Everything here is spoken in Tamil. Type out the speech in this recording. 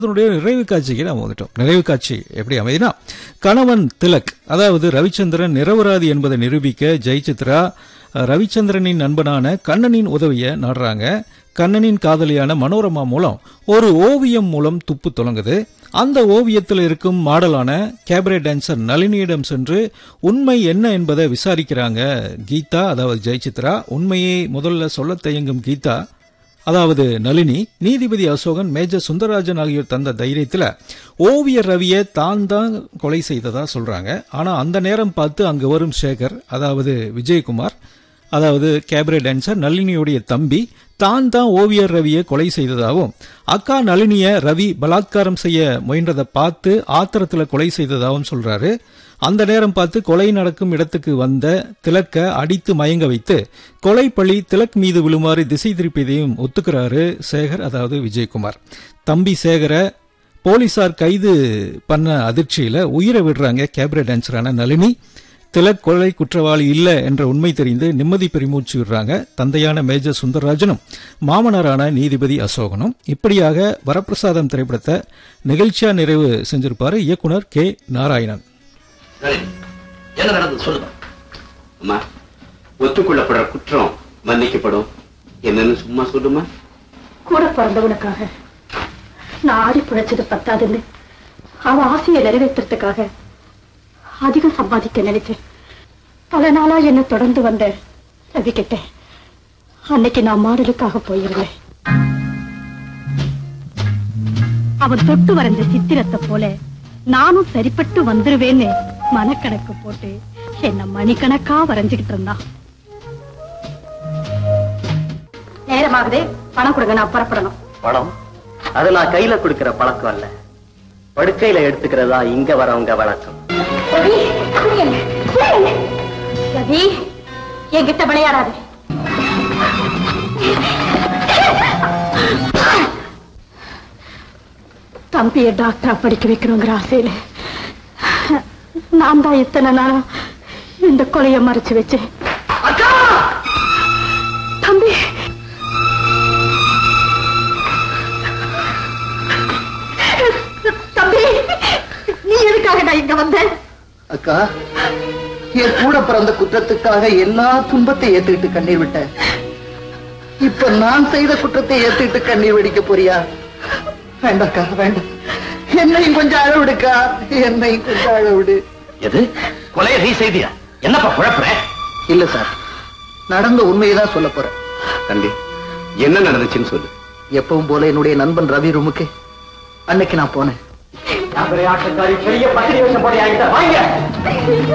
அதனுடைய நிறைவு காட்சிக்கு நாம் வந்துட்டோம் நிறைவு காட்சி எப்படி அமைதினா கணவன் திலக் அதாவது ரவிச்சந்திரன் நிரபராதி என்பதை நிரூபிக்க ஜெயசித்ரா அஹ், ரவிச்சந்திரனின் நண்பனான கண்ணனின் உதவியை நாடுறாங்க கண்ணனின் காதலியான மனோரமா மூலம் ஒரு ஓவியம் மூலம் துப்பு தொடங்குது அந்த ஓவியத்தில் இருக்கும் மாடலான கேபரே டான்சர் நளினியிடம் சென்று உண்மை என்ன என்பதை விசாரிக்கிறாங்க கீதா அதாவது ஜெயசித்ரா உண்மையை முதல்ல சொல்லத் தயங்கும் கீதா அதாவது நளினி நீதிபதி அசோகன் மேஜர் சுந்தரராஜன் ஆகியோர் தந்த தைரியத்துல ஓவியர் ரவியை தான் தான் கொலை செய்ததா சொல்றாங்க ஆனா அந்த நேரம் பார்த்து அங்கு வரும் சேகர் அதாவது விஜயகுமார் அதாவது கேபரே டான்சர் நளினியுடைய தம்பி தான் தான் ஓவியர் ரவியை கொலை செய்ததாகவும் அக்கா நளினிய ரவி பலாத்காரம் செய்ய முயன்றதை பார்த்து ஆத்திரத்துல கொலை செய்ததாகவும் சொல்றாரு அந்த நேரம் பார்த்து கொலை நடக்கும் இடத்துக்கு வந்த திலக்க அடித்து மயங்க வைத்து கொலை பழி திலக் மீது விழுமாறு திசை திருப்பியதையும் ஒத்துக்கிறாரு சேகர் அதாவது விஜயகுமார் தம்பி சேகரை போலீசார் கைது பண்ண அதிர்ச்சியில உயிரை விடுறாங்க கேபரே டான்சரான நளினி திலக் கொலை குற்றவாளி இல்ல என்ற உண்மை தெரிந்து நிம்மதி பெருமூச்சு விடுறாங்க தந்தையான மேஜர் சுந்தரராஜனும் மாமனாரான நீதிபதி அசோகனும் இப்படியாக வரப்பிரசாதம் திரைப்படத்தை நிகழ்ச்சியா நிறைவு செஞ்சிருப்பாரு இயக்குனர் கே நாராயணன் நளினி, என்ன நடந்தது சொல்லுங்க அம்மா ஒத்துக்கொள்ளப்படுற குற்றம் மன்னிக்கப்படும் என்னன்னு சும்மா சொல்லுமா கூட பிறந்தவனுக்காக நான் ஆடி பிழைச்சது பத்தாதுன்னு அவன் ஆசையை நிறைவேற்றுறதுக்காக அதிகம் சம்பாதிக்க நினைச்சேன் பல நாளா என்ன தொடர்ந்து வந்த ரவி கிட்ட அன்னைக்கு நான் மாடலுக்காக போயிருந்தேன் அவன் தொட்டு வரைஞ்ச சித்திரத்தை போல நானும் சரிப்பட்டு வந்துருவேன்னு மனக்கணக்கு போட்டு என்ன மணிக்கணக்கா வரைஞ்சுகிட்டு இருந்தான் நேரமாகுது பணம் கொடுங்க நான் புறப்படணும் பணம் அது நான் கையில கொடுக்கிற பழக்கம் அல்ல படுக்கையில எடுத்துக்கிறதா இங்க வரவங்க வழக்கம் ரவி புரியல புரியல ரவி என்கிட்ட விளையாடாது தம்பிய டாக்டரா படிக்க வைக்கணுங்கிற ஆசையில நான் தான் இத்தனை நாளா இந்த கொலைய மறைச்சு வச்சேன் தம்பி தம்பி நீ எதுக்காக நான் இங்க வந்த அக்கா என் கூட பிறந்த குற்றத்துக்காக எல்லா துன்பத்தை ஏத்துக்கிட்டு கண்ணீர் விட்டேன் இப்ப நான் செய்த குற்றத்தை ஏத்துக்கிட்டு கண்ணீர் வெடிக்க போறியா வேண்டாக்கா வேண்டாம் என்னையும் கொஞ்சம் அழ விடுக்கா என்னையும் கொஞ்சம் அழ விடு எது கொலையை நீ செய்தியா என்னப்பா குழப்புற இல்ல சார் நடந்த உண்மையை தான் சொல்ல போறேன் தம்பி என்ன நடந்துச்சுன்னு சொல்லு எப்பவும் போல என்னுடைய நண்பன் ரவி ரூமுக்கு அன்னைக்கு நான் போனேன் பெரிய பத்திரிகை போட்டு வாங்க